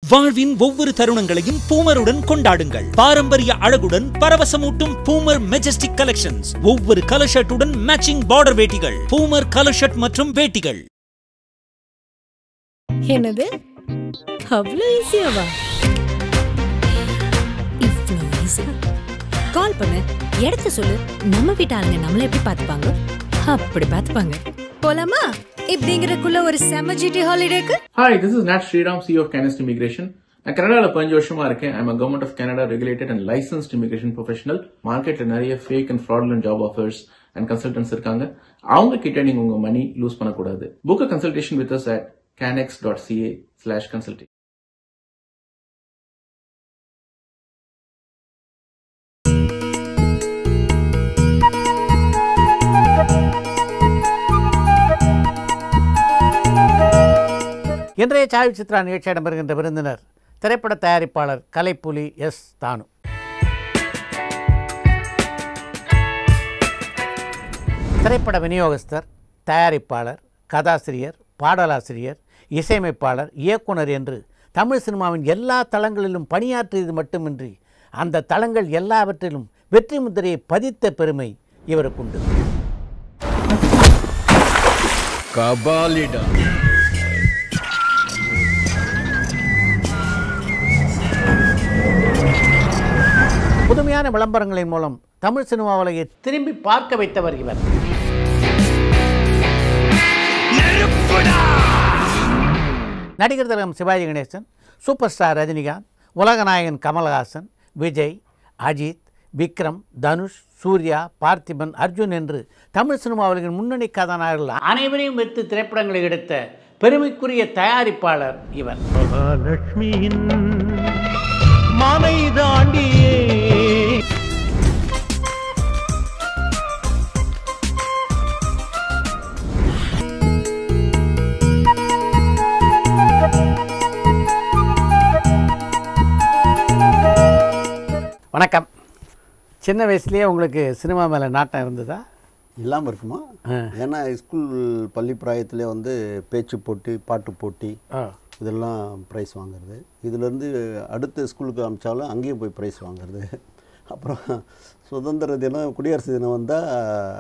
வாழ்வின் ஒவ்வொரு தருணங்களையும் பூமருடன் கொண்டாடுங்கள் பாரம்பரிய அழகுடன் பரவசமூட்டும் பூமர் மெஜஸ்டிக் கலெக்ஷன்ஸ் ஒவ்வொரு கலர் ஷர்ட்டுடன் மேட்சிங் பார்டர் வேட்டிகள் பூமர் கலர் ஷர்ட் மற்றும் வேட்டிகள் என்னது அவ்வளோ ஈஸியாவா இவ்வளோ ஈஸியா கால் பண்ணு இடத்த சொல்லு நம்ம வீட்டு ஆளுங்க நம்மள எப்படி பார்த்துப்பாங்க அப்படி பார்த்துப்பாங்க போலாமா இப்படிங்கிறதுக்குள்ள ஒரு செம ஜிடி ஹாலிடேக்கு Hi, this is Nat Sriram, CEO of Canist Immigration. நான் கனடாவில் பதினஞ்சு வருஷமா இருக்கேன் I'm government of Canada regulated and licensed immigration professional மார்க்கெட்ல நிறைய fake and fraudulent job offers and consultants இருக்காங்க அவங்க கிட்ட நீங்க உங்க மணி லூஸ் பண்ணக்கூடாது book a consultation with us at canex.ca dot CA slash consulting இன்றைய சாய் சித்ரா நிகழ்ச்சி இடம்பெறுகின்ற விருந்தினர் திரைப்பட தயாரிப்பாளர் கலைப்புலி எஸ் தானு திரைப்பட விநியோகஸ்தர் தயாரிப்பாளர் கதாசிரியர் பாடலாசிரியர் இசையமைப்பாளர் இயக்குனர் என்று தமிழ் சினிமாவின் எல்லா தளங்களிலும் பணியாற்றியது மட்டுமின்றி அந்த தளங்கள் எல்லாவற்றிலும் வெற்றி முத்திரையை பதித்த பெருமை இவருக்குண்டு கபாலிடா புதுமையான விளம்பரங்களின் மூலம் தமிழ் சினிமா உலகை திரும்பி பார்க்க வைத்தவர் இவர் நடிகர் திலகம் சிவாஜி கணேசன் சூப்பர் ஸ்டார் ரஜினிகாந்த் உலகநாயகன் கமல்ஹாசன் விஜய் அஜித் விக்ரம் தனுஷ் சூர்யா பார்த்திபன் அர்ஜுன் என்று தமிழ் சினிமா உலகின் முன்னணி கதாநாயகர்கள் அனைவரையும் வைத்து திரைப்படங்களை எடுத்த பெருமைக்குரிய தயாரிப்பாளர் இவர் மகாலட்சுமியின் மானை தாண்டியே வணக்கம் சின்ன வயசுலேயே உங்களுக்கு சினிமா மேலே நாட்டம் இருந்ததா இல்லாமல் இருக்குமா ஏன்னா ஸ்கூல் பள்ளி பிராயத்திலே வந்து பேச்சு போட்டி பாட்டு போட்டி ஆ இதெல்லாம் ப்ரைஸ் வாங்குறது இதுலேருந்து அடுத்த ஸ்கூலுக்கு அனுப்பிச்சாலும் அங்கேயும் போய் ப்ரைஸ் வாங்குறது அப்புறம் சுதந்திர தினம் குடியரசு தினம் வந்தால்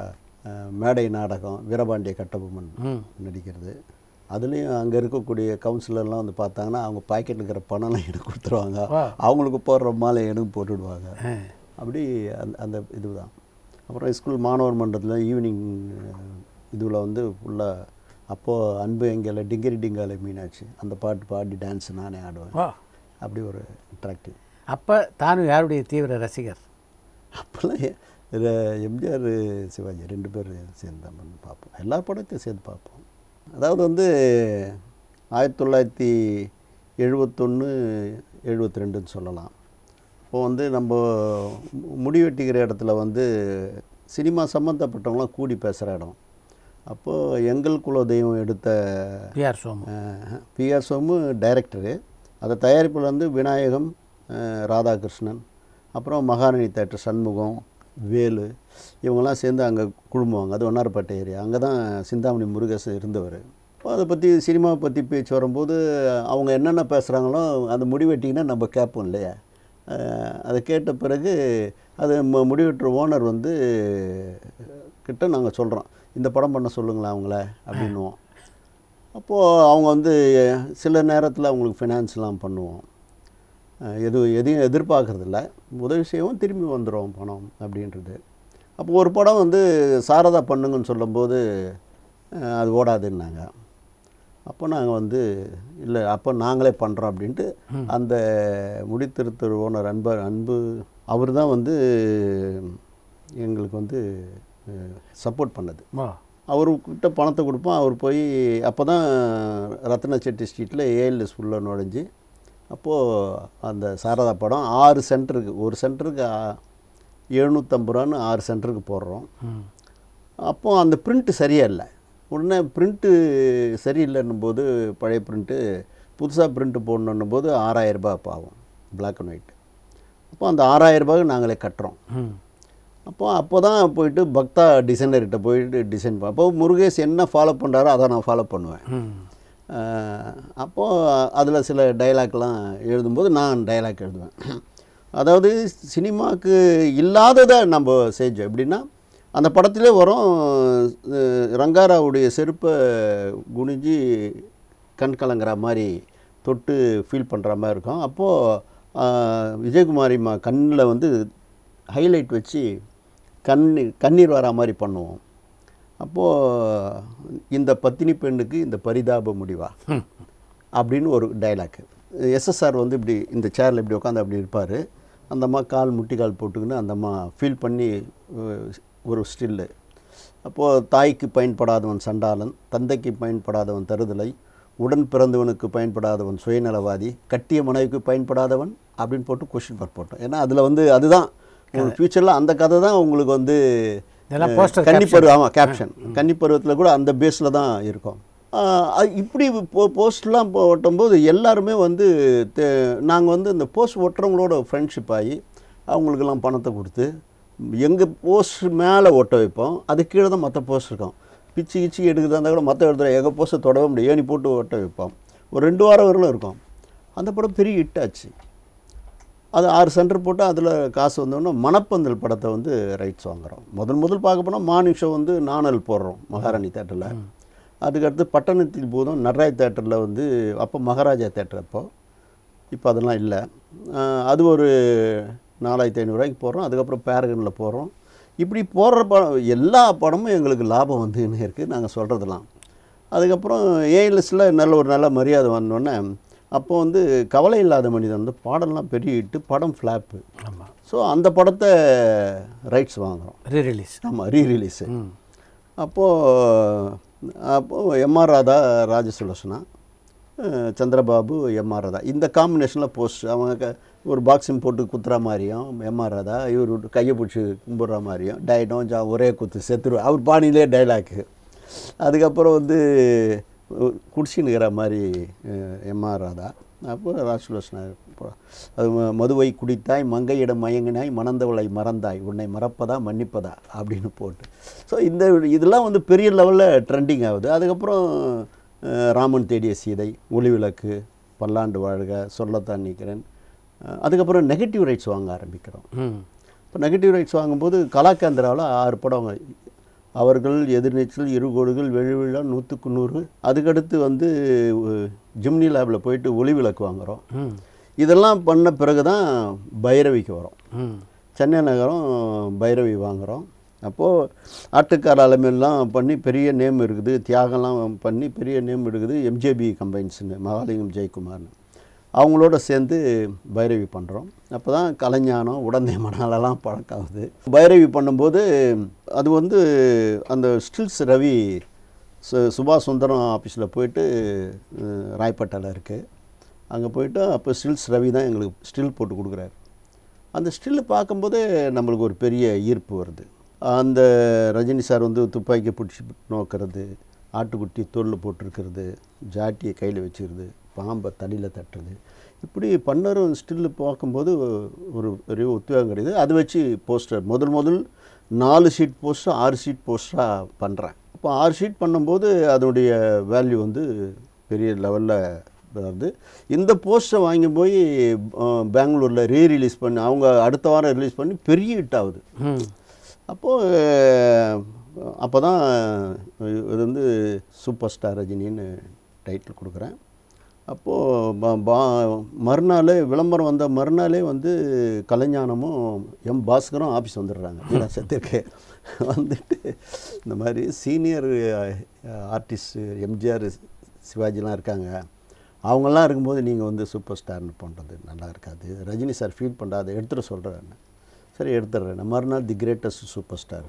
மேடை நாடகம் வீரபாண்டிய கட்டபொம்மன் நடிக்கிறது அதுலேயும் அங்கே இருக்கக்கூடிய கவுன்சிலர்லாம் வந்து பார்த்தாங்கன்னா அவங்க பாக்கெட்டில் இருக்கிற பணம்லாம் எனக்கு கொடுத்துருவாங்க அவங்களுக்கு போடுற மாலை எனக்கு போட்டுடுவாங்க அப்படி அந்த அந்த இதுதான் அப்புறம் ஸ்கூல் மாணவர் மன்றத்தில் ஈவினிங் இதுவில் வந்து ஃபுல்லாக அப்போது அன்பு எங்கேல டிங்கரி டிங்கால மீனாட்சி அந்த பாட்டு பாடி டான்ஸ் நானே ஆடுவேன் வா அப்படி ஒரு அட்ராக்டிவ் அப்போ தானும் யாருடைய தீவிர ரசிகர் அப்போல்லாம் எ- இது எம்ஜிஆர் சிவாஜி ரெண்டு பேர் சேர்ந்து தான் பண்ணி பார்ப்போம் எல்லா படத்தையும் சேர்ந்து பார்ப்போம் அதாவது வந்து ஆயிரத்தி தொள்ளாயிரத்தி எழுபத்தொன்று எழுபத்தி ரெண்டுன்னு சொல்லலாம் இப்போ வந்து நம்ம மு- முடி வெட்டிக்கிற இடத்துல வந்து சினிமா சம்மந்தப்பட்டவங்களாம் கூடி பேசுகிற இடம் அப்போது எங்கள் குலதெய்வம் எடுத்த PR Somu PR Somu director அதை தயாரிப்பில் வந்து விநாயகம் அஹ், ராதாகிருஷ்ணன் அப்புறம் மகாராணி தேட்டர் சண்முகம் வேலு இவங்கெல்லாம் சேர்ந்து அங்கே குழுமுவாங்க அது ஒன்னார்பேட்டை ஏரியா அங்கே தான் சிந்தாமணி முருகேசன் இருந்தவர் அப்போ அதை பற்றி சினிமாவை பற்றி பேச்சு வரும்போது அவங்க என்னென்ன பேசுகிறாங்களோ அந்த முடிவெட்டிங்கன்னா நம்ம கேட்போம் இல்லையா அஹ், அதை கேட்ட பிறகு அது மு- முடிவெட்டுற ஓனர் வந்து கிட்ட நாங்கள் சொல்கிறோம் இந்த படம் பண்ண சொல்லுங்களேன் அவங்கள அப்படின்னுவோம் அப்போது அவங்க வந்து சில நேரத்தில் அவங்களுக்கு ஃபினான்ஸ்லாம் பண்ணுவோம் அஹ் எது எதையும் எதிர்பார்க்கறதில்ல உதவி செய்வோம் திரும்பி வந்துடும் பணம் அப்படின்றது அப்போ ஒரு படம் வந்து சாரதா பண்ணுங்கன்னு சொல்லும்போது அஹ் அது ஓடாதுன்னாங்க அப்போ நாங்கள் வந்து இல்லை அப்போ நாங்களே பண்ணுறோம் அப்படின்ட்டு அந்த முடித்திருத்தர் ஓனர் அன்பு அன்பு அவர் தான் வந்து எங்களுக்கு வந்து சப்போர்ட் பண்ணது வா அவர்கிட்ட பணத்தை கொடுப்போம் அவர் போய் அப்போ தான் ரத்ன செட்டி ஸ்ட்ரீட்டில் ஏஎல்எஸ் உள்ள நுழைஞ்சு அப்போது அந்த சாரதா படம் ஆறு சென்டருக்கு ஒரு சென்டருக்கு எழுநூற்றம்பது ரூபான்னு ஆறு சென்டருக்கு போடுறோம் அப்போ அந்த பிரிண்ட்டு சரியா இல்லை உடனே பிரிண்ட்டு சரியில்லைன்னும் போது பழைய பிரிண்ட்டு புதுசாக பிரிண்ட்டு போடணுன்னும் போது ஆறாயிரம் ரூபாய் அப்போ ஆகும் பிளாக் அண்ட் ஒயிட் அப்போ அந்த ஆறாயிரம் ரூபாய்க்கு நாங்களே கட்டுறோம் அப்போ அப்போ தான் போயிட்டு பக்தா டிசைனர்கிட்ட போயிட்டு டிசைன் அப்போ முருகேஷ் என்ன ஃபாலோ பண்ணுறாரோ அதை நான் ஃபாலோ பண்ணுவேன் அப்போது அதில் சில டைலாக்லாம் எழுதும்போது நான் டைலாக் எழுதுவேன் அதாவது சினிமாவுக்கு இல்லாததை நம்ம செஞ்சோம் எப்படின்னா அந்த படத்திலே வரும் அஹ், ரங்காராவுடைய செருப்பை குனிஞ்சு கண் கலங்குற மாதிரி தொட்டு ஃபீல் பண்ணுற மாதிரி இருக்கும் அப்போது விஜயகுமாரிம்மா கண்ணில் வந்து ஹைலைட் வச்சு கண்ணீர் கண்ணீர் வரா மாதிரி பண்ணுவோம் அப்போது இந்த பத்தினி பெண்ணுக்கு இந்த பரிதாப முடிவா அப்படின்னு ஒரு டைலாக் எஸ்எஸ்ஆர் வந்து இப்படி இந்த சேரில் இப்படி உட்காந்து அப்படி இருப்பார் அந்த அம்மா கால் முட்டி கால் போட்டுக்கின்னு அந்த அம்மா ஃபீல் பண்ணி அஹ், ஒரு ஸ்டில்லு அப்போது தாய்க்கு பயன்படாதவன் சண்டாளன் தந்தைக்கு பயன்படாதவன் தருதலை உடன் பிறந்தவனுக்கு பயன்படாதவன் சுயநலவாதி கட்டிய மனைவிக்கு பயன்படாதவன் அப்படின்னு போட்டு கொஷின் மார்க் போட்டோம் ஏன்னா அதில் வந்து அதுதான் ஒரு ஃப்யூச்சரில் அந்த கதை தான் உங்களுக்கு வந்து இதெல்லாம் poster கன்னிப்பருவம் ஆமாம் கேப்ஷன் கன்னிப்பருவத்தில் கூட அந்த பேஸில் தான் இருக்கும் ஆஹ் அது இப்படி போ போஸ்ட்லாம் ஓட்டும்போது எல்லாருமே வந்து நாங்கள் வந்து இந்த போஸ்ட் ஒட்டுறவங்களோட ஃப்ரெண்ட்ஷிப் ஆகி அவங்களுக்கெல்லாம் பணத்தை கொடுத்து எங்கள் போஸ்ட் மேலே ஒட்ட வைப்போம் அது கீழே தான் மற்ற போஸ்ட் இருக்கும் பிச்சு கிச்சு எடுக்குதா இருந்தால் கூட மற்ற இடத்துல எங்கள் போஸ்ட்டை தொடவே முடியும் ஏணி போட்டு ஒட்ட வைப்போம் ஒரு ரெண்டு வாரம் வரலும் இருக்கும் அந்த படம் பெரிய ஹிட் ஆச்சு அது ஆறு சென்டர் போட்டு அதில் காசு வந்தோடனே மணப்பந்தல் படத்தை வந்து ரைட்ஸ் வாங்குறோம் முதல் முதல் பார்க்க போனால் மார்னிங் ஷோ வந்து நாணல் போடுறோம் மகாராணி தேட்டரில் அதுக்கடுத்து பட்டணத்தில் போதும் நட்ராய் தேட்டரில் வந்து அப்போ மகாராஜா தேட்டர் அப்போ இப்போ அதெல்லாம் இல்லை ஆஹ் அது ஒரு நாலாயிரத்தி ஐநூறுரூவாய்க்கு போடுறோம் அதுக்கப்புறம் பேரகனில் போடுறோம் இப்படி போடுற படம் எல்லா படமும் எங்களுக்கு லாபம் வந்துன்னு இருக்குது நாங்கள் சொல்கிறதெல்லாம் அதுக்கப்புறம் ஏஎல்எஸில் நல்ல ஒரு நல்ல மரியாதை வந்தோடனே அப்போ வந்து கவலை இல்லாத மனிதன் வந்து பாடம்லாம் பெரிய ஹிட்டு படம் ஃப்ளாப்பு ஆமாம் ஸோ அந்த படத்தை ரைட்ஸ் வாங்குகிறோம் ரீ ரிலீஸ் ஆமாம் ரீ ரிலீஸு அப்போது அப்போது எம்ஆர் ராதா ராஜசுலோசனா அஹ் சந்திரபாபு எம்ஆர் ராதா இந்த காம்பினேஷனில் போஸ்ட் அவங்க க- ஒரு பாக்ஸிங் போட்டு குத்துற மாதிரியும் எம்ஆர் ராதா இவர் விட்டு கையை பிடிச்சி கும்பிட்ற மாதிரியும் டைனோ ஜா ஒரே குத்து செத்துரு அவர் பாணியிலே டைலாக்கு அதுக்கப்புறம் வந்து குடிச்சின்னுக்கிற மாதிரி எம்ஆர் ராதா அப்போ ராஜசுலோசனா அது ம- மதுவை குடித்தாய் மங்கையிடம் மயங்கினாய் மணந்தவளை மறந்தாய் உன்னை மறப்பதா மன்னிப்பதா அப்படின்னு போட்டு ஸோ இந்த இதெல்லாம் வந்து பெரிய லெவலில் ட்ரெண்டிங் ஆகுது அதுக்கப்புறம் அஹ், ராமன் தேடிய சீதை ஒளிவிளக்கு பல்லாண்டு வாழ்க சொல்லத்தான் நிற்கிறேன் அஹ், அதுக்கப்புறம் நெகட்டிவ் ரைட்ஸ் வாங்க ஆரம்பிக்கிறோம் ம் இப்போ நெகட்டிவ் ரைட்ஸ் வாங்கும்போது கலாக்கேந்திராவில் ஆறு படம் அவர்கள் எதிர்நீச்சல் இருகோடுகள் வெழுவிழா நூற்றுக்கு நூறு அதுக்கடுத்து வந்து அஹ், ஜிம்னி லேபில் போயிட்டு ஒளி விளக்கு வாங்குகிறோம் ம் இதெல்லாம் பண்ண பிறகு தான் பைரவிக்கு வரோம் ம் சென்னை நகரம் பைரவி வாங்குகிறோம் அப்போது ஆட்டுக்கார அலமெல்லாம் பண்ணி பெரிய நேம் இருக்குது தியாகம்லாம் பண்ணி பெரிய நேம் இருக்குது எம்ஜேபி கம்பைன்ஸுன்னு மகாலிங்கம் ஜெயக்குமார்னு அவங்களோட சேர்ந்து பைரவி பண்ணுறோம் அப்போ தான் கலைஞானம் உடந்தை மணாலெல்லாம் பழக்காகுது பைரவி பண்ணும்போது அது வந்து அந்த ஸ்டில்ஸ் ரவி சு சுபாஷ் சுந்தரம் ஆஃபீஸில் போயிட்டு அஹ், ராய்பேட்டையில் இருக்குது அங்கே போயிட்டு அப்போ ஸ்டில்ஸ் ரவி தான் எங்களுக்கு ஸ்டில் போட்டு கொடுக்குறாரு அந்த ஸ்டில்லு பார்க்கும்போதே நம்மளுக்கு ஒரு பெரிய ஈர்ப்பு வருது அந்த ரஜினி சார் வந்து துப்பாக்கி பிடிச்சி நோக்கிறது ஆட்டுக்குட்டி தோலில் போட்டிருக்கிறது ஜாட்டியை கையில் வச்சுக்கிறது பாம்பை தலையில் தட்டுறது இப்படி பண்ணரும் ஸ்டில்லு பார்க்கும்போது ஒரு பெரிய உத்வேகம் கிடையாது அதை வச்சு போஸ்டர் முதல் முதல் நாலு ஷீட் போஸ்டர் ஆறு ஷீட் போஸ்டராக பண்ணுறேன் அப்போ ஆறு ஷீட் பண்ணும்போது அதனுடைய வேல்யூ வந்து பெரிய லெவலில் வருது இந்த போஸ்டரை வாங்கி போய் பெங்களூரில் ரீ ரிலீஸ் பண்ணி அவங்க அடுத்த வாரம் ரிலீஸ் பண்ணி பெரிய ஹிட் ஆகுது ம் அப்போது அப்போ தான் இது வந்து சூப்பர் ஸ்டார் ரஜினின்னு டைட்டில் கொடுக்குறேன் அப்போது மறுநாள் விளம்பரம் வந்த மறுநாளே வந்து கலைஞானமும் எம் பாஸ்கரும் ஆஃபீஸ் வந்துடுறாங்க வீரா சத்திற்கு வந்துட்டு இந்த மாதிரி சீனியர் ஆர்டிஸ்ட் எம்ஜிஆர் சிவாஜிலாம் இருக்காங்க அவங்கெல்லாம் இருக்கும்போது நீங்கள் வந்து சூப்பர் ஸ்டார்னு பண்ணுறது நல்லா இருக்காது ரஜினி சார் ஃபீல் பண்ணாத எடுத்துட சொல்கிறேன் சரி எடுத்துடுறேன் நான் மறுநாள் தி கிரேட்டஸ்ட் சூப்பர் ஸ்டார்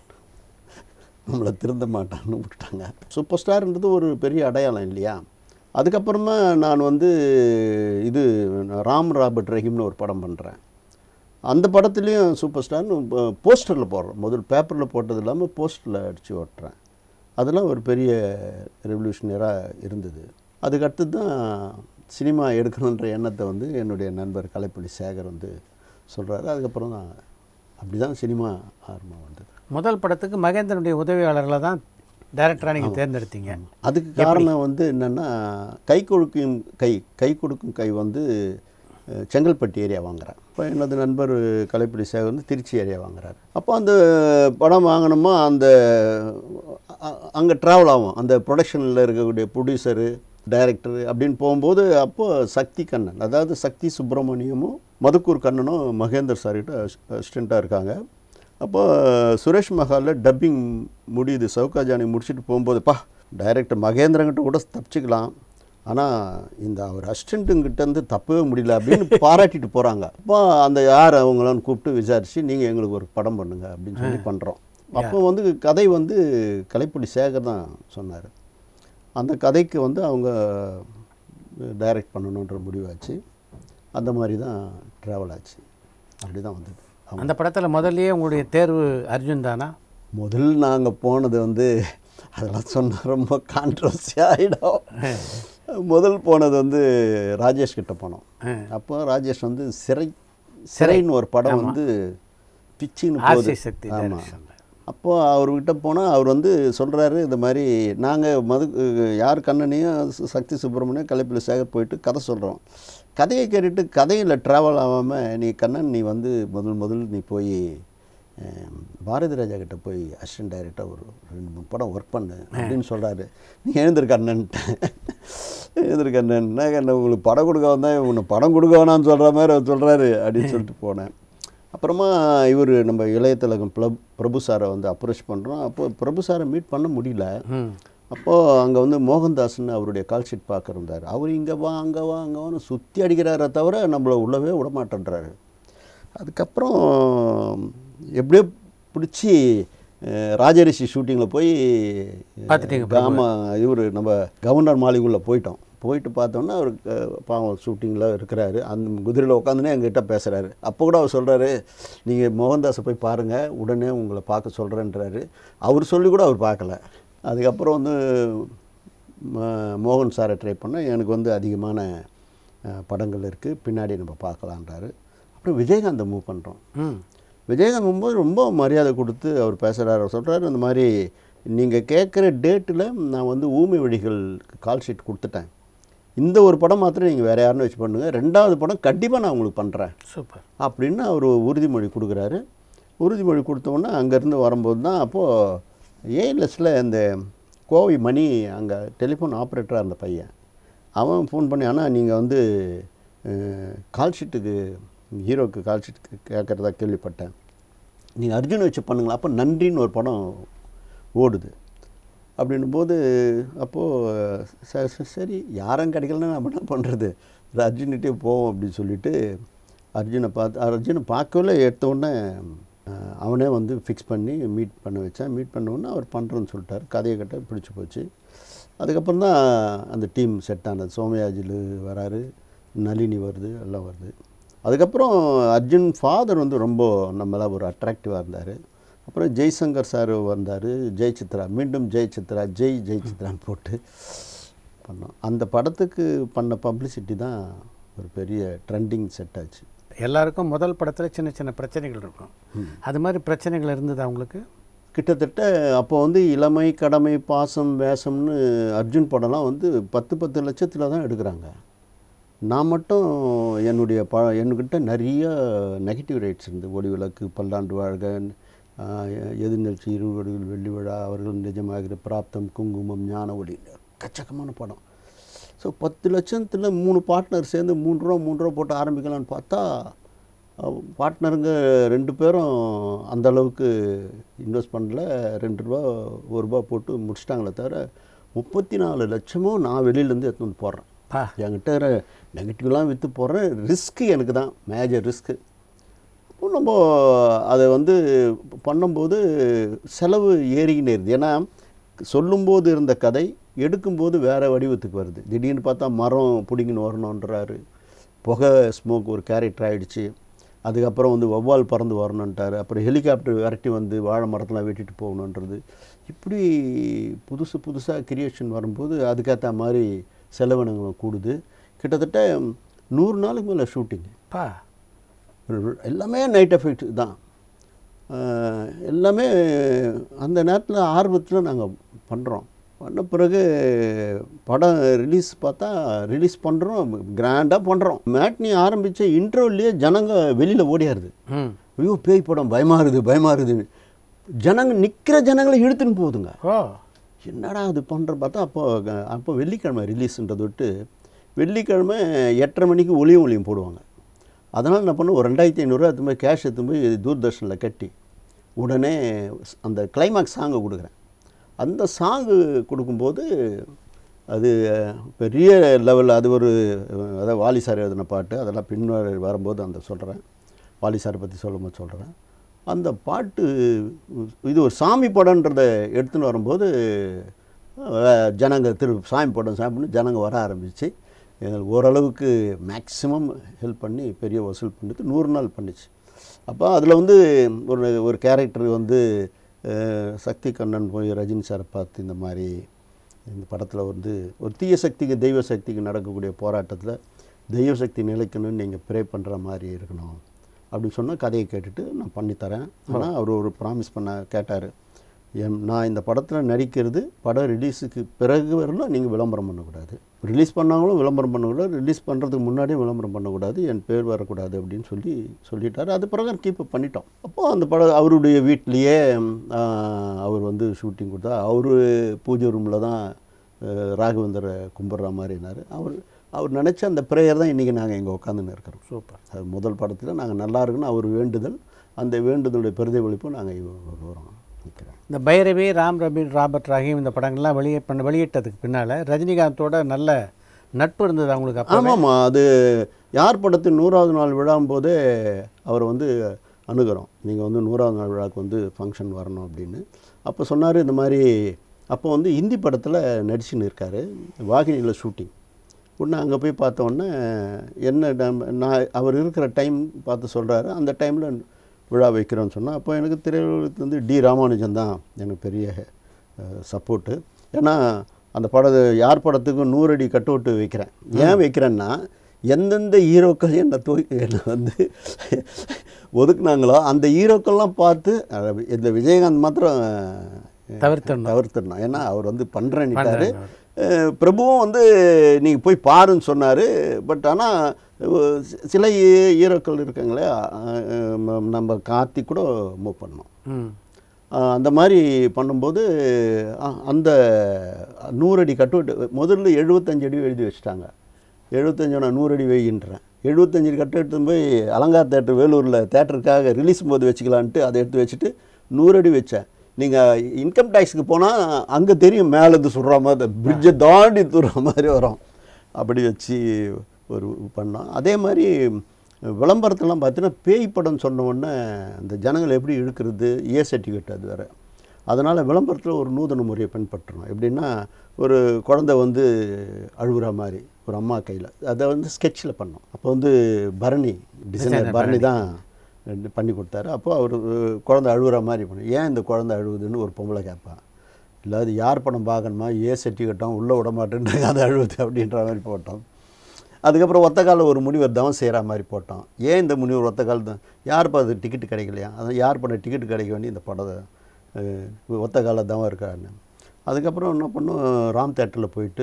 நம்மளை திருந்த மாட்டான்னு விட்டுட்டாங்க சூப்பர் ஸ்டார்ன்றது ஒரு பெரிய அடையாளம் இல்லையா அதுக்கப்புறமா நான் வந்து இது ராம் ராபர்ட் ரஹீம்னு ஒரு படம் பண்ணுறேன் அந்த படத்துலேயும் சூப்பர் ஸ்டார்னு போஸ்டரில் போடுறோம் முதல் பேப்பரில் போட்டது இல்லாமல் போஸ்டரில் அடித்து ஓட்டுறேன் அதெல்லாம் ஒரு பெரிய ரெவல்யூஷனராக இருந்தது அதுக்கடுத்து தான் சினிமா எடுக்கணுன்ற எண்ணத்தை வந்து என்னுடைய நண்பர் கலைப்புலி சேகர் வந்து சொல்கிறாரு அதுக்கப்புறம் தான் அப்படி தான் சினிமா ஆரம்பம் வந்தது முதல் படத்துக்கு மகேந்திரனுடைய உதவியாளர்களை தான் டைரக்டராக நீங்கள் தேர்ந்தெடுத்தீங்க அதுக்கு காரணம் வந்து என்னென்னா கை கொடுக்கும் கை கை கொடுக்கும் கை வந்து அஹ், செங்கல்பட்டு ஏரியா வாங்குறேன் இப்போ எனது நண்பர் கலைப்பிடி சேகர் வந்து திருச்சி ஏரியா வாங்குறாரு அப்போ அந்த படம் வாங்கினோமா அந்த அங்கே ட்ராவல் ஆகும் அந்த ப்ரொடக்ஷனில் இருக்கக்கூடிய ப்ரொடியூசரு டைரக்டர் அப்படின்னு போகும்போது அப்போ சக்தி கண்ணன் அதாவது சக்தி சுப்பிரமணியமும் மதுக்கூர் கண்ணனும் மகேந்தர் சார்கிட்ட அசிஸ்டண்ட்டாக இருக்காங்க அப்போ சுரேஷ் மஹாலில் டப்பிங் முடியுது சவுகாஜானி முடிச்சுட்டு போகும்போது பா டைரக்டர் மகேந்திரங்கிட்ட கூட தப்பிச்சுக்கலாம் ஆனால் இந்த அவர் அசிஸ்டண்ட்டுங்கிட்டேருந்து தப்பவே முடியல அப்படின்னு பாராட்டிட்டு போகிறாங்க அப்போ அந்த யார் அவங்களான்னு கூப்பிட்டு விசாரித்து நீங்கள் எங்களுக்கு ஒரு படம் பண்ணுங்க அப்படின்னு சொல்லி பண்ணுறோம் அப்போ வந்து கதை வந்து கலைப்படி சேகர் தான் சொன்னார் அந்த கதைக்கு வந்து அவங்க டைரக்ட் பண்ணணுன்ற முடிவாச்சு அந்த மாதிரி தான் ட்ராவல் ஆச்சு அப்படி தான் வந்தது அவங்க அந்த படத்தில் முதல்லயே உங்களுடைய தேர்வு அர்ஜுன் தானா முதல் நாங்கள் போனது வந்து அதெல்லாம் சொன்னால் ரொம்ப கான்ட்ரவர்சி ஆகிடும் முதல் போனது வந்து ராஜேஷ் கிட்ட போனோம் அப்போ ராஜேஷ் வந்து சிறை சிறைன்னு ஒரு படம் வந்து பிச்சின்னு போகுது ஆர்சி சக்தி ஆமாம் direction. அப்போ அவர்கிட்ட போனால் அவர் வந்து சொல்கிறாரு இந்த மாதிரி நாங்கள் மது யார் கண்ணனையும் ச- சக்தி சுப்பிரமணியம் கலைப்பில் சேகர் போயிட்டு கதை சொல்கிறோம் கதையை கேட்டுட்டு கதையில் ட்ராவல் ஆகாமல் நீ கண்ணன் நீ வந்து முதல் முதல் நீ போய் அஹ், பாரதி ராஜா கிட்ட போய் அசிஸ்டன்ட் டைரக்டர் ஒரு ரெண்டு மூணு படம் ஒர்க் பண்ணு அப்படின்னு சொல்கிறாரு நீ எழுந்திருக்க அண்ணன்ட்டேன் எழுந்திருக்க அண்ணன் என்ன கண்ணன் உங்களுக்கு படம் கொடுக்க வந்தேன் உன்னை படம் கொடுக்க வேணாம்னு சொல்கிற மாதிரி அவர் சொல்கிறாரு அப்படின்னு சொல்லிட்டு போனேன் அப்புறமா இவர் நம்ம இளைய திலகம் பிரபு பிரபு சாரை வந்து அப்ரோச் பண்ணுறோம் அப்போ பிரபு சாரை மீட் பண்ண முடியல அப்போது அங்கே வந்து மோகன்தாஸ்னு அவருடைய கால் ஷீட் பார்க்க இருந்தார் அவர் இங்கே வா அங்கே வா அங்கே வான்னு சுற்றி அடிக்கிறாரே தவிர நம்மளை உள்ளவே விட மாட்டேன்றாரு அதுக்கப்புறம் எப்படியோ பிடிச்சி அஹ், ராஜரிஷி ஷூட்டிங்கில் போய் பார்த்துட்டீங்க ஆமாம் இவர் நம்ம கவர்னர் மாளிகைக்குள்ளே போயிட்டோம் போயிட்டு பார்த்தோன்னா அவர் அஹ், பாவம் ஷூட்டிங்கில் இருக்கிறாரு அந்த குதிரையில் உட்காந்துனே எங்ககிட்ட பேசுகிறாரு அப்போ கூட அவர் சொல்கிறாரு நீங்கள் மோகன்தாஸை போய் பாருங்கள் உடனே உங்களை பார்க்க சொல்கிறேன்றாரு அவர் சொல்லி கூட அவர் பார்க்கல அதுக்கப்புறம் வந்து ம- மோகன் சாரை ட்ரை பண்ண எனக்கு வந்து அதிகமான அஹ், படங்கள் இருக்குது பின்னாடி நம்ம பார்க்கலான்றாரு அப்புறம் விஜயகாந்தை மூவ் பண்ணுறோம் விஜயகாந்த் போகும்போது ரொம்ப மரியாதை கொடுத்து அவர் பேசுகிறாரு அவர் சொல்கிறாரு இந்த மாதிரி நீங்கள் கேட்குற டேட்டில் நான் வந்து ஊமை வழிகள் கால் ஷீட் கொடுத்துட்டேன் இந்த ஒரு படம் மாத்திரம் நீங்கள் வேறு யாருன்னு வச்சு பண்ணுங்கள் ரெண்டாவது படம் கண்டிப்பாக நான் உங்களுக்கு பண்ணுறேன் சூப்பர் அப்படின்னு அவர் உறுதிமொழி கொடுக்குறாரு உறுதிமொழி கொடுத்தோன்னே அங்கேருந்து வரும்போது தான் அப்போது ஏஎல்எஸில் இந்த கோவை மணி அங்கே டெலிஃபோன் ஆப்ரேட்டராக இருந்த பையன் அவன் ஃபோன் பண்ணி ஆனால் நீங்கள் வந்து கால் ஷீட்டுக்கு ஹீரோக்கு கால் ஷீட்டுக்கு கேட்குறதா கேள்விப்பட்டேன் நீங்கள் அர்ஜுன் வச்சு பண்ணுங்களா அப்போ நன்றின்னு ஒரு படம் ஓடுது அப்படின்னும் போது அப்போது ச- ச- சரி யாரும் கிடைக்கலன்னா நம்ம என்ன பண்ணுறது அர்ஜுன்கிட்டே போவோம் அப்படின்னு சொல்லிட்டு அர்ஜுனை பார்த்து அர்ஜுனை பார்க்கவே எடுத்த உடனே அஹ், அவனே வந்து ஃபிக்ஸ் பண்ணி மீட் பண்ண வச்சேன் மீட் பண்ண உடனே அவர் பண்ணுறேன்னு சொல்லிட்டார் கதையை கட்ட பிடிச்சி போச்சு அதுக்கப்புறம் தான் அந்த டீம் செட் ஆனது சோமயாஜில் வராரு நளினி வருது எல்லாம் வருது அதுக்கப்புறம் அர்ஜுன் ஃபாதர் வந்து ரொம்ப நம்மள ஒரு அட்ராக்டிவாக இருந்தார் அப்புறம் ஜெய்சங்கர் சார் வந்தார் ஜெய் சித்ரா மீண்டும் ஜெய் சித்ரா ஜெய் ஜெய் சித்ரான்னு போட்டு பண்ணோம் அந்த படத்துக்கு பண்ண பப்ளிசிட்டி தான் ஒரு பெரிய ட்ரெண்டிங் செட் ஆச்சு எல்லாருக்கும் முதல் படத்தில் சின்ன சின்ன பிரச்சனைகள் இருக்கும் அது மாதிரி பிரச்சனைகள் இருந்தது அவங்களுக்கு கிட்டத்தட்ட அப்போ வந்து இளமை கடமை பாசம் வேஷம்னு அர்ஜுன் படம்லாம் வந்து பத்து பத்து லட்சத்தில் தான் எடுக்கிறாங்க நான் மட்டும் என்னுடைய ப என்கிட்ட நிறைய நெகட்டிவ் ரைட்ஸ் இருந்து ஒளி விளக்கு பல்லாண்டு வாழ்க ஆஹ், எதிர்நீழ்ச்சி இருவர்கள் வெள்ளி விழா அவர்கள் நிஜமாகிற பிராப்தம் குங்குமம் ஞான ஒளி கச்சக்கமான படம் ஸோ பத்து லட்சத்தில் மூணு பார்ட்னர் சேர்ந்து மூணு ரூபா மூணு ரூபா போட்டு ஆரம்பிக்கலான்னு பார்த்தா பார்ட்னருங்க ரெண்டு பேரும் அந்த அளவுக்கு இன்வெஸ்ட் பண்ணல ரெண்டு ரூபா ஒரு ரூபா போட்டு முடிச்சிட்டாங்களே தவிர முப்பத்தி நாலு லட்சமும் நான் வெளியிலேருந்து எடுத்துன்னு வந்து போடுறேன் பா என்கிட்ட நெகட்டிவ்லாம் விற்று போடுறேன் ரிஸ்க்கு எனக்கு தான் மேஜர் ரிஸ்க்கு அப்போ நம்ம அதை வந்து பண்ணும்போது செலவு ஏறிக்கினே இருக்குது ஏன்னா சொல்லும்போது இருந்த கதை எடுக்கும்போது வேறு வடிவத்துக்கு வருது திடீர்னு பார்த்தா மரம் பிடிங்கின்னு வரணுன்றாரு புகை ஸ்மோக் ஒரு கேரக்டர் ஆயிடுச்சு அதுக்கப்புறம் வந்து வௌவால் பறந்து வரணுன்ட்டார் அப்புறம் ஹெலிகாப்டர் விரட்டி வந்து வாழை மரத்தெலாம் வெட்டிட்டு போகணுன்றது இப்படி புதுசு புதுசாக கிரியேஷன் வரும்போது அதுக்கேற்ற மாதிரி செலவினங்களும் கூடுது கிட்டத்தட்ட நூறு நாளுக்கு மேலே ஷூட்டிங்கு பா எல்லாமே நைட் எஃபெக்ட் தான் அஹ் எல்லாமே அந்த நேரத்தில் ஆர்வத்தில் நாங்கள் பண்ணுறோம் பண்ண பிறகு படம் ரிலீஸ் பார்த்தா ரிலீஸ் பண்ணுறோம் கிராண்டாக பண்ணுறோம் மேட்னி ஆரம்பித்த இன்டர்வல்லையே ஜனங்க வெளியில் ஓடியாருது ம் ஐயோ பேய் படம் பயமாக இருக்குது பயமாக இருக்குது ஜனங்க நிற்கிற ஜனங்களை இழுத்துன்னு போகுதுங்க ஓ என்னடா அது பண்ணுற பார்த்தா அப்போ அப்போ வெள்ளிக்கிழமை ரிலீஸ்ன்றதை விட்டு வெள்ளிக்கிழமை எட்டரை மணிக்கு ஒளியும் ஒளியும் போடுவாங்க அதனால் என்ன பண்ண ஒரு ரெண்டாயிரத்தி ஐநூறுரூவா எடுத்து போய் கேஷ் எடுத்து போய் தூர்தர்ஷனில் கட்டி உடனே அந்த கிளைமாக்ஸ் சாங்கை கொடுக்குறேன் அந்த சாங்கு கொடுக்கும்போது அது பெரிய லெவலில் அது ஒரு அதாவது வாலி சார் எழுதின பாட்டு அதெல்லாம் பின்னர் வரும்போது அந்த சொல்கிறேன் வாலி சாரை பற்றி சொல்லும்போது சொல்கிறேன் அந்த பாட்டு இது ஒரு சாமி படன்றதை எடுத்துன்னு வரும்போது அஹ், ஜனங்க திரு சாமி படம் சாமி படம் ஜனங்க வர ஆரம்பிச்சு எங்களுக்கு ஓரளவுக்கு மேக்ஸிமம் ஹெல்ப் பண்ணி பெரிய வசூல் பண்ணிட்டு நூறு நாள் பண்ணிச்சு அப்போ அதில் வந்து ஒரு ஒரு கேரக்டர் வந்து அஹ், சக்தி கண்ணன் போய் ரஜினி சாரை பார்த்து இந்த மாதிரி இந்த படத்தில் வந்து ஒரு தீய சக்திக்கு தெய்வ சக்திக்கு நடக்கக்கூடிய போராட்டத்தில் தெய்வ சக்தி நிலைக்கணும்னு நீங்கள் ப்ரே பண்ணுற மாதிரி இருக்கணும் அப்படின்னு சொன்னால் கதையை கேட்டுட்டு நான் பண்ணித்தரேன் ஆனால் அவர் ஒரு ப்ராமிஸ் பண்ண கேட்டார் என் நான் இந்த படத்தில் நடிக்கிறது படம் ரிலீஸுக்கு பிறகு வரலாம் நீங்கள் விளம்பரம் பண்ணக்கூடாது ரிலீஸ் பண்ணாங்களும் விளம்பரம் பண்ணக்கூடாது ரிலீஸ் பண்ணுறதுக்கு முன்னாடியே விளம்பரம் பண்ணக்கூடாது என் பேர் வரக்கூடாது அப்படின்னு சொல்லி சொல்லிட்டார் அது பிரகாரம் கீப் பண்ணிட்டோம் அப்போது அந்த படம் அவருடைய வீட்லேயே அவர் வந்து ஷூட்டிங் கொடுத்தா அவர் பூஜை ரூமில் தான் அஹ், ராகவேந்தரை கும்பிட்ற மாதிரினார் அவர் அவர் நினச்ச அந்த ப்ரேயர் தான் இன்றைக்கி நாங்கள் இங்கே உட்காந்துன்னு இருக்கிறோம் சூப்பர் அது முதல் படத்தில் நாங்கள் நல்லா இருக்குன்னு அவர் வேண்டுதல் அந்த வேண்டுதலுடைய பிரதிபலிப்பு நாங்கள் வரோம் நிற்கிறேன் இந்த பைரவி ராம் ரபி ராபர்ட் ரஹீம் இந்த படங்கள்லாம் வெளியே பண்ண வெளியிட்டதுக்கு பின்னால் ரஜினிகாந்தோட நல்ல நட்பு இருந்தது அவங்களுக்கு அப்போ ஆமாம்மா அது யார் படத்தின் நூறாவது நாள் விழாம் போதே அவர் வந்து அணுகிறோம் நீங்கள் வந்து நூறாவது நாள் விழாவுக்கு வந்து ஃபங்க்ஷன் வரணும் அப்படின்னு அப்போ சொன்னார் இந்த மாதிரி அப்போ வந்து இந்தி படத்தில் நடிச்சுன்னு இருக்கார் வாகினியில் ஷூட்டிங் உடனே அங்கே போய் பார்த்த உடனே என்ன டம்- நான் அவர் இருக்கிற டைம் பார்த்து சொல்கிறாரு அந்த டைமில் விழா வைக்கிறோன்னு சொன்னால் அப்போ எனக்கு திரையுலகத்து வந்து டி ராமானுஜன் தான் எனக்கு பெரிய சப்போர்ட்டு ஏன்னா அந்த படத்தை யார் படத்துக்கும் நூறடி கட்டவுட்டு வைக்கிறேன் ஏன் வைக்கிறேன்னா எந்தெந்த ஹீரோக்கள் என்னை தூக்கி என்னை வந்து ஒதுக்குனாங்களோ அந்த ஹீரோக்கள்லாம் பார்த்து அஹ், இந்த விஜயகாந்த் மாத்திரம் தவிர்த்திடணும். தவிர்த்திடணும் ஏன்னா அவர் வந்து பண்ணுறேன்னுட்டாரு அஹ், பிரபுவும் வந்து நீங்கள் போய் பாருன்னு சொன்னார் பட் ஆனால் சில ஹீ- ஹீரோக்கள் இருக்காங்களே அஹ், ம- நம்ம கார்த்தி கூட மூவ் பண்ணோம் ம் ஆஹ் அந்த மாதிரி பண்ணும்போது ஆஹ் அந்த நூறடி கட்டுவிட்டு முதல்ல எழுபத்தஞ்சு அடி எழுதி வச்சுட்டாங்க எழுபத்தஞ்சு நான் நூறு அடி வைகின்றேன் எழுபத்தஞ்சு கட்டு எடுத்து போய் அலங்கார் தேட்டர் வேலூரில் தேட்டருக்காக ரிலீஸ் போது வச்சுக்கலான்ட்டு அதை எடுத்து வச்சுட்டு நூறு அடி வச்சேன் நீங்கள் இன்கம் டேக்ஸுக்கு போனால் அங்கே தெரியும் மேலே இருந்து சுடுற மாதிரி பிரிட்ஜை தாண்டி துடுற மாதிரி வரும் அப்படி வச்சு ஒரு பண்ணோம் அதே மாதிரி விளம்பரத்தெல்லாம் பார்த்தீங்கன்னா பேய் படம் சொன்ன உடனே அந்த ஜனங்களை எப்படி இழுக்கிறது ஏ சர்டிஃபிகேட் அது வேறு அதனால் விளம்பரத்தில் ஒரு நூதன முறையை பின்பற்றணும் எப்படின்னா ஒரு குழந்தை வந்து அழுகுற மாதிரி ஒரு அம்மா கையில் அதை வந்து ஸ்கெட்சில் பண்ணோம் அப்போ வந்து பரணி டிசைனர் பரணி தான் பண்ணி கொடுத்தாரு அப்போ அவர் குழந்தை அழுகுற மாதிரி பண்ணி ஏன் இந்த குழந்தை அழுகுதுன்னு ஒரு பொம்பளை கேட்பான் இல்லை அது யார் படம் பார்க்கணுமா ஏ சர்டிஃபிகேட்டும் உள்ளே விட மாட்டேன்றாங்க அது அழுகுது அப்படின்ற மாதிரி போட்டோம் அதுக்கப்புறம் ஒத்த காலில் ஒரு முனிவர் தவம் செய்கிற மாதிரி போட்டோம் ஏன் இந்த முனிவர் ஒத்த கால் தான் யார் அது டிக்கெட் கிடைக்கலையா அதான் யார் பண்ண டிக்கெட் கிடைக்க வேண்டி இந்த படத்தை அஹ், ஒத்த காலில் தவம் இருக்காருன்னு அதுக்கப்புறம் என்ன பண்ணோம் ராம் தேட்டரில் போயிட்டு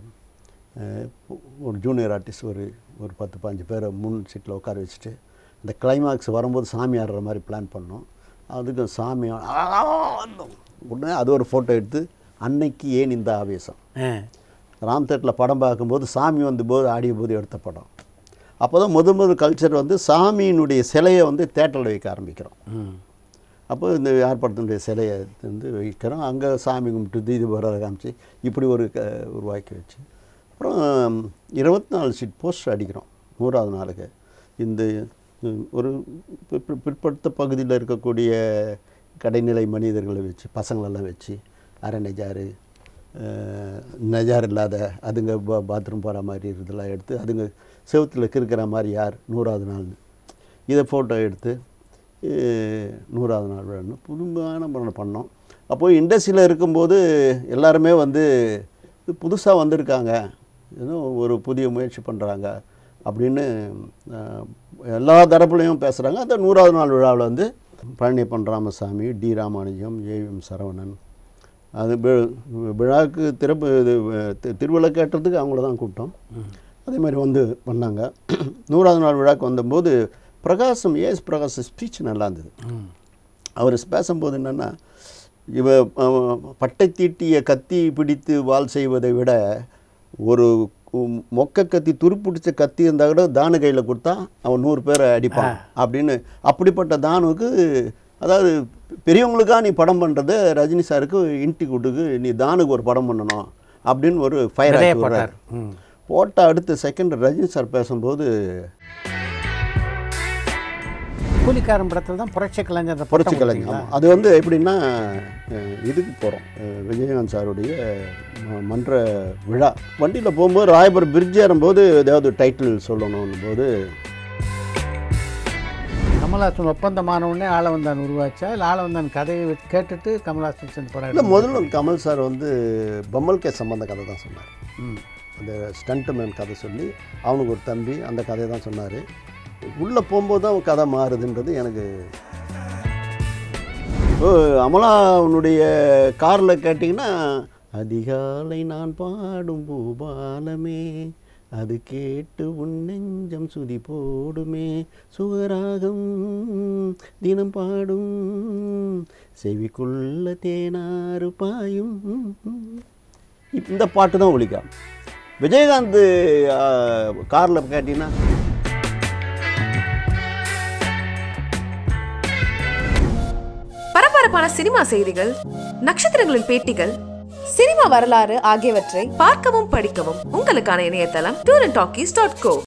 அஹ், ஒரு ஜூனியர் ஆர்டிஸ்ட் ஒரு ஒரு பத்து பாஞ்சு பேரை முன் சீட்டில் உட்கார வச்சுட்டு இந்த கிளைமாக்ஸ் வரும்போது சாமி ஆடுற மாதிரி பிளான் பண்ணோம் அதுக்கு சாமி ஆ- உடனே அது ஒரு ஃபோட்டோ எடுத்து அன்னைக்கு ஏன் இந்த ஆவேசம் ஆ ராம் தேட்டரில் படம் பார்க்கும்போது சாமி வந்த போது ஆடிய போது எடுத்த படம் அப்போ தான் முதல் முதல் கல்ச்சர் வந்து சாமியினுடைய சிலையை வந்து தேட்டரில் வைக்க ஆரம்பிக்கிறோம் ம் அப்போ இந்த யார் படத்தினுடைய சிலையை வந்து வைக்கிறோம் அங்கே சாமி கும்பிட்டு தீதி வர காமிச்சு இப்படி ஒரு க உருவாக்கி வச்சு அப்புறம் இருபத்தி நாலு சீட் போஸ்டர் அடிக்கிறோம் நூறாவது நாளுக்கு இந்த உம், ஒரு பிற்ப- பிற்படுத்த பகுதியில் இருக்கக்கூடிய கடைநிலை மனிதர்களை வச்சு பசங்களெல்லாம் வச்சு அரை நெஜாரு அஹ், நெஜார் இல்லாத அதுங்க பா பாத்ரூம் போகிற மாதிரி இதெல்லாம் எடுத்து அதுங்க செவுத்தில் கிறுக்கிற மாதிரி யார் நூறாவது நாள்னு இதை ஃபோட்டோ எடுத்து அஹ், நூறாவது நாள் விழான்னு புதுமையான பண்ண பண்ணோம் அப்போது இண்டஸ்ட்ரியில் இருக்கும்போது எல்லாருமே வந்து இது புதுசாக வந்திருக்காங்க ஏதோ ஒரு புதிய முயற்சி பண்ணுறாங்க அப்படின்னு அஹ், எல்லா தரப்புலையும் பேசுகிறாங்க அந்த நூறாவது நாள் விழாவில் வந்து பழனியப்பன் ராமசாமி டி ராமானுஜம் ஏவிஎம் சரவணன் அது வி- விழாவுக்கு திறப்பு இது தி- திருவிளக்கேற்றத்துக்கு அவங்கள தான் கூப்பிட்டோம் அதே மாதிரி வந்து பண்ணாங்க நூறாவது நாள் விழாக்கு வந்தபோது பிரகாசம் ஏஎஸ் பிரகாசம் ஸ்பீச் நல்லா இருந்தது அவர் பேசும்போது என்னென்னா இவ அஹ், பட்டை தீட்டிய கத்தி பிடித்து வால் செய்வதை விட ஒரு கு- மொக்க கத்தி துருப்பிடிச்ச கத்தி இருந்தால் கூட தானு கையில் கொடுத்தா அவன் நூறு பேரை அடிப்பான் அப்படின்னு அப்படிப்பட்ட தானுவுக்கு அதாவது பெரியவங்களுக்கா நீ படம் பண்ணுறது ரஜினி சாருக்கு இன்டி கூட்டுக்கு நீ தானுக்கு ஒரு படம் பண்ணணும் அப்படின்னு ஒரு ஃபயர் விதையை ஆக்கி போட்டார். விடுறாரு. ம். போட்ட அடுத்த செகண்ட் ரஜினி சார் பேசும்போது கூலிக்காரன் படத்தில் தான் புரட்சி கலைஞர் பட்டம் புரட்சி கலைஞர் கொடுத்தீங்களா? ஆமாம். அது வந்து எப்படின்னா அஹ், இதுக்கு போகிறோம் விஜயகாந்த் சாருடைய ம- மன்ற விழா வண்டியில் போகும்போது ராயபுரம் பிரிட்ஜ் ஏறும்போது ஏதாவது டைட்டில் சொல்லணும் போது கமல்ஹாசன் ஒப்பந்தமான உடனே ஆளவந்தான் உருவாச்சா இல்லை ஆளவந்தான் கதையை வச்சு கேட்டுட்டு கமல்ஹாசன் சேர்ந்து படம் இல்லை எடுத்தாரா? முதல்ல கமல் சார் வந்து பம்மல் கே சம்பந்த கதை தான் சொன்னார் ம். அந்த ஸ்டண்ட் மேன் கதை சொல்லி அவனுக்கு ஒரு தம்பி அந்த கதையை தான் சொன்னார் உள்ளே போகும்போது தான் கதை மாறுதுன்றது எனக்கு ஓ அமலா உன்னுடைய காரில் கேட்டிங்கன்னா அதிகாலை நான் பாடும் பூபாலமே அது கேட்டு உன் நெஞ்சம் சுதி போடுமே சுகராகம் தினம் பாடும் செவிக்குள்ள தேனாறு பாயும் இப்ப இந்த பாட்டு தான் ஒழிக்கும் விஜயகாந்த் காரில் கேட்டிங்கன்னா பரபரப்பான சினிமா செய்திகள் நட்சத்திரங்களின் பேட்டிகள் சினிமா வரலாறு ஆகியவற்றை பார்க்கவும் படிக்கவும் உங்களுக்கான இணையதளம் tour and talkies dot go